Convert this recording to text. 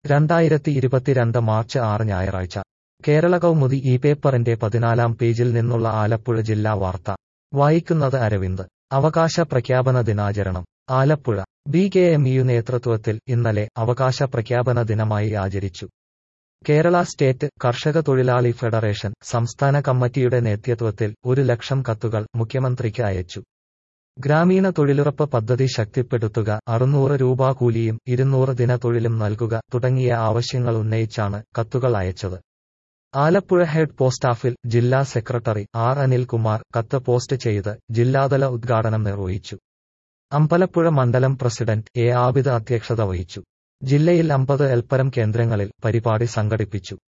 രണ്ടായിരത്തി ഇരുപത്തിരണ്ട് മാർച്ച് ആറ് ഞായറാഴ്ച കേരള കൗമുദി ഈ പേപ്പറിന്റെ പതിനാലാം പേജിൽ നിന്നുള്ള ആലപ്പുഴ ജില്ലാ വാർത്ത വായിക്കുന്നത് അരവിന്ദ് അവകാശ പ്രഖ്യാപന ദിനാചരണം Alappuzha B K M U നേതൃത്വത്തിൽ ഇന്നലെ അവകാശ പ്രഖ്യാപന ദിനമായി ആചരിച്ചു കേരള സ്റ്റേറ്റ് കർഷക തൊഴിലാളി ഫെഡറേഷൻ സംസ്ഥാന കമ്മിറ്റിയുടെ നേതൃത്വത്തിൽ ഒരു ലക്ഷം കത്തുകൾ മുഖ്യമന്ത്രിക്ക് അയച്ചു ഗ്രാമീണ തൊഴിലുറപ്പ് പദ്ധതി ശക്തിപ്പെടുത്തുക അറുന്നൂറ് രൂപ കൂലിയും ഇരുന്നൂറ് ദിന തൊഴിലും നൽകുക തുടങ്ങിയ ആവശ്യങ്ങൾ ഉന്നയിച്ചാണ് കത്തുകൾ അയച്ചത് ആലപ്പുഴ ഹെഡ് പോസ്റ്റാഫിൽ ജില്ലാ സെക്രട്ടറി ആർ അനിൽകുമാർ കത്ത് പോസ്റ്റ് ചെയ്ത് ജില്ലാതല ഉദ്ഘാടനം നിർവഹിച്ചു അമ്പലപ്പുഴ മണ്ഡലം പ്രസിഡന്റ് എ ആബിദ് അധ്യക്ഷത വഹിച്ചു ജില്ലയിൽ അമ്പത് എൽപ്പരം കേന്ദ്രങ്ങളിൽ പരിപാടി സംഘടിപ്പിച്ചു